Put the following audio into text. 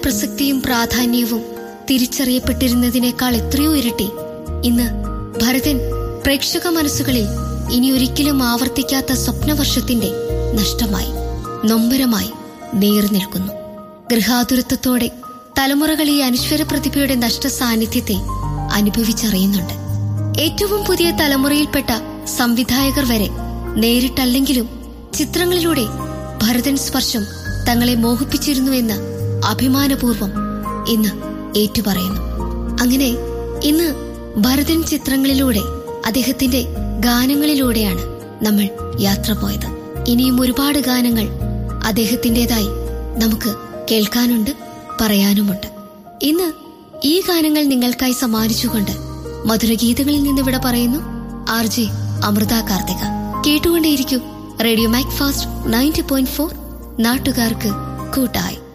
പ്രസക്തിയും പ്രാധാന്യവും തിരിച്ചറിയപ്പെട്ടിരുന്നതിനേക്കാൾ എത്രയോ ഇരട്ടി ഇന്ന് ഭരതൻ പ്രേക്ഷക മനസ്സുകളിൽ ഇനി ഒരിക്കലും ആവർത്തിക്കാത്ത സ്വപ്നവർഷത്തിന്റെ നഷ്ടമായി നൊമ്പരമായി നേർനിൽക്കുന്നു ഗൃഹാതുരത്വത്തോടെ തലമുറകൾ ഈ അനശ്വര പ്രതിഭയുടെ നഷ്ട സാന്നിധ്യത്തെ അനുഭവിച്ചറിയുന്നുണ്ട് ഏറ്റവും പുതിയ തലമുറയിൽപ്പെട്ട സംവിധായകർ വരെ നേരിട്ടല്ലെങ്കിലും ചിത്രങ്ങളിലൂടെ ഭരതൻ സ്പർശം തങ്ങളെ മോഹിപ്പിച്ചിരുന്നുവെന്ന് അഭിമാനപൂർവം ഇന്ന് ഏറ്റുപറയുന്നു അങ്ങനെ ഇന്ന് ഭരതൻ ചിത്രങ്ങളിലൂടെ അദ്ദേഹത്തിന്റെ ഗാനങ്ങളിലൂടെയാണ് നമ്മൾ യാത്ര പോയത് ഇനിയും ഒരുപാട് ഗാനങ്ങൾ അദ്ദേഹത്തിൻ്റെതായി നമുക്ക് കേൾക്കാനുണ്ട് പറയാനുമുണ്ട് ഇന്ന് ഈ ഗാനങ്ങൾ നിങ്ങൾക്കായി സമ്മാനിച്ചുകൊണ്ട് മധുരഗീതങ്ങളിൽ നിന്ന് ഇവിടെ പറയുന്നു ആർ ജെ അമൃത കാർത്തിക കേട്ടുകൊണ്ടേയിരിക്കും radio Mac fast ninety point four നാട്ടുകാർക്ക് കൂട്ടായി